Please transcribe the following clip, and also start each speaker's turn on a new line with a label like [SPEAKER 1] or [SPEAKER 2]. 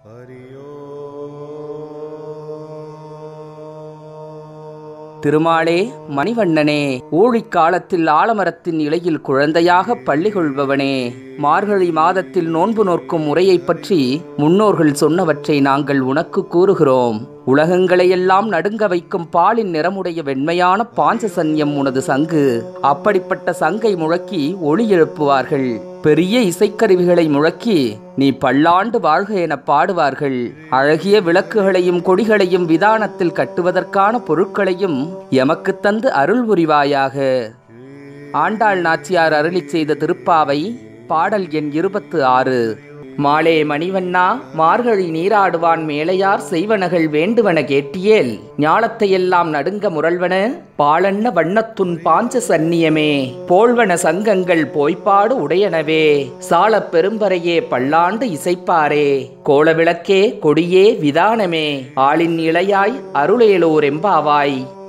[SPEAKER 1] திருமாலே மணிவண்ணனே ஊழிக் காலத்தில் ஆலமரத்தின் இலையில் குழந்தையாக பள்ளி கொள்பவனே மார்கழி மாதத்தில் நோன்பு நோக்கும் முறையைப் பற்றி முன்னோர்கள் சொன்னவற்றை நாங்கள் உனக்கு கூறுகிறோம் உலகங்களையெல்லாம் நடுங்க வைக்கும் பாலின் நிறமுடைய வெண்மையான பாஞ்சசன்யம் உனது சங்கு அப்படிப்பட்ட சங்கை முழக்கி ஒளி எழுப்புவார்கள் பெரிய இசைக்கருவிகளை முழக்கி நீ பல்லாண்டு வாழ்க என பாடுவார்கள் அழகிய விளக்குகளையும் கொடிகளையும் விதானத்தில் கட்டுவதற்கான பொருட்களையும் எமக்கு தந்து அருள் புரிவாயாக ஆண்டாள் நாச்சியார் அருளிச் செய்த திருப்பாவை பாடல் எண் இருபத்து ஆறு மாலே மணிவண்ணா மார்கழி நீராடுவான் மேலையார் செய்வனகள் வேண்டுவன கேட்டியேல் ஞாலத்தையெல்லாம் நடுங்க முரள்வன பாலன்ன வண்ணத்துன் பாஞ்ச சந்நியமே போழ்வன சங்கங்கள் போய்ப்பாடு உடையனவே சாலப் பெரும்பறையே பல்லாண்டு இசைப்பாரே கோலவிளக்கே கொடியே விதானமே ஆளின் இளையாய் அருளேலோர் எம்பாவாய்